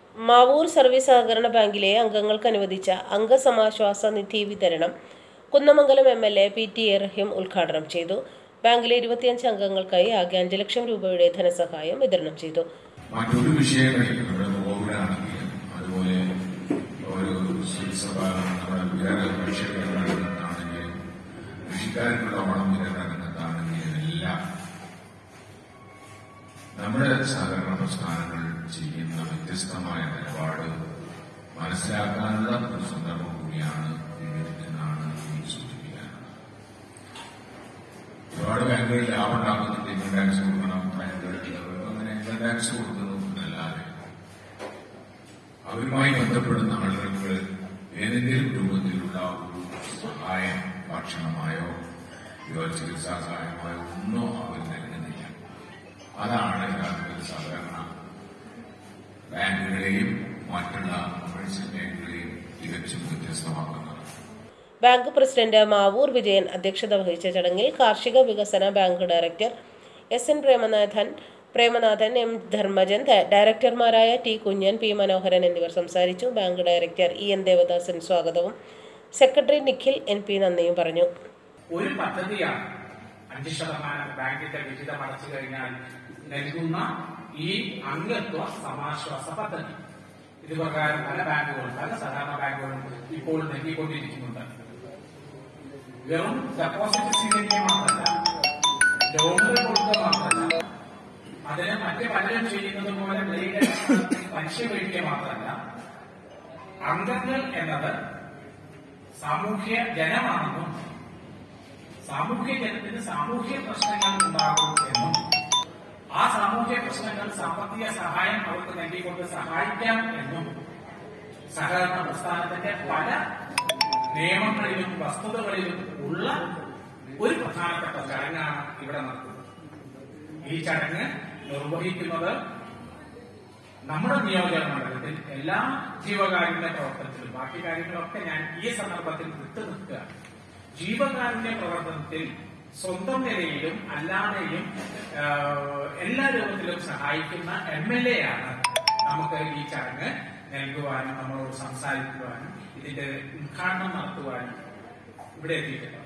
Mavoor service സഹകരണ ബാങ്കിലെ അംഗങ്ങൾക്ക് അനുവദിച്ച അംഗസമാശ്വാസ നിധി വിതരണം Kunnamangalam M L A P T A Rahim ഉദ്ഘാടനം ചെയ്തു ബാങ്കിലെ ഇരുപത്തിയഞ്ച് അംഗങ്ങൾക്കായി ആകെ അഞ്ച് ലക്ഷം രൂപയുടെ ധനസഹായം വിതരണം ചെയ്തു മറ്റൊരു വിഷയങ്ങളിൽ നമ്മുടെ കോവിഡാണെങ്കിലും അതുപോലെ ഒരു ചികിത്സ നമ്മുടെ വേറെ വിഷയങ്ങളാണെങ്കിലും കൃഷിക്കാർക്കുള്ള ഓണം വിതരണത്താണെങ്കിലും എല്ലാം നമ്മുടെ സഹകരണ പ്രസ്ഥാനങ്ങൾ ചെയ്യുന്ന വ്യത്യസ്തമായ നിലപാട് മനസ്സിലാക്കാനുള്ള ഒരു സന്ദർഭം കൂടിയാണ് എന്നാണ് എനിക്ക് സൂചിപ്പിക്കാനുള്ളത് ഒരുപാട് ബാങ്കുകളിൽ ലാഭം ഉണ്ടാക്കുന്നുണ്ട് ഇൻകം ടാക്സ് കൊടുക്കണം ബാങ്കുകളിൽ അങ്ങനെ ഇൻകം ടാക്സ് കൊടുക്കുന്നതല്ലാതെ അവരുമായി ബന്ധപ്പെടുന്ന ആളുകൾക്ക് ഏതെങ്കിലും രൂപത്തിലുള്ള ഒരു സഹായം ഭക്ഷണമായോ ഇവർ ചികിത്സാ സഹായമായോ ഒന്നോ അവർ നൽകുന്നില്ല അതാണ് യഥാർത്ഥത്തിൽ സാധാരണ ബാങ്കുകളെയും മറ്റുള്ള കൊമേഴ്സ്യൽ ബാങ്കുകളെയും തികച്ചും വ്യത്യസ്തമാക്കുന്നത് ബാങ്ക് പ്രസിഡന്റ് മാവൂർ വിജയൻ അധ്യക്ഷത വഹിച്ച ചടങ്ങിൽ കാർഷിക വികസന bank director S N Premanathan Premanathan M Dharmajan ഡയ- ഡയറക്ടർമാരായ ടി കുഞ്ഞൻ പി മനോഹരൻ എന്നിവർ സംസാരിച്ചു bank director E N Devadasan സ്വാഗതവും സെക്രട്ടറി നിഖിൽ എൻ പി നന്ദിയും പറഞ്ഞു ഒരു പദ്ധതിയാണ് അഞ്ച് ശതമാനം ബാങ്കിന്റെ വിഹിതം അടച്ചു കഴിഞ്ഞാൽ നൽകുന്ന ഈ അംഗത്വ സമാശ്വാസ പദ്ധതി ഇത് പ്രകാരം പല ബാങ്കുകളും പല സഹകരണ ബാങ്കുകളും ഇപ്പോൾ നൽകിക്കൊണ്ടിരിക്കുന്നുണ്ട് വെറും ഡെപ്പോസിറ്റ് സ്വീകരിക്കുക മാത്രമല്ല ലോണുകൾ കൊടുക്കുക മാത്രമല്ല അതിന് മറ്റ് പലരും ചെയ്യുന്നത് പോലെ ബ്ലേഡ് പലിശ കഴിക്കുക മാത്രമല്ല അംഗങ്ങൾ എന്നത് സാമൂഹ്യ ജനമാണെന്നും സാമൂഹ്യ ജനത്തിന് സാമൂഹ്യ പ്രശ്നങ്ങൾ ഉണ്ടാകും എന്നും ആ സാമൂഹ്യ പ്രശ്നങ്ങൾ സാമ്പത്തിക സഹായം അവർക്ക് നൽകിക്കൊണ്ട് സഹായിക്കാം എന്നും സഹകരണ പ്രസ്ഥാനത്തിന്റെ പല നിയമങ്ങളിലും വസ്തുതകളിലും ഉള്ള ഒരു പ്രധാനപ്പെട്ട ചടങ്ങാണ് ഇവിടെ നടത്തുന്നത് ഈ ചടങ്ങ് നിർവഹിക്കുന്നത് നമ്മുടെ നിയോജക മണ്ഡലത്തിൽ എല്ലാ ജീവകാരുണ്യ പ്രവർത്തനത്തിലും ബാക്കി കാര്യങ്ങളൊക്കെ ഞാൻ ഈ സന്ദർഭത്തിൽ വിട്ടു നിൽക്കുക ജീവകാരുണ്യ പ്രവർത്തനത്തിൽ സ്വന്തം നിലയിലും അല്ലാതെയും ആ, എല്ലാ രൂപത്തിലും സഹായിക്കുന്ന എം എൽ എ ആണ് നമുക്ക് ഈ ചടങ്ങ് നൽകുവാനും നമ്മളോട് സംസാരിക്കുവാനും ഇതിന്റെ ഉദ്ഘാടനം നടത്തുവാനും ഇവിടെ എത്തിയിട്ടുള്ളത്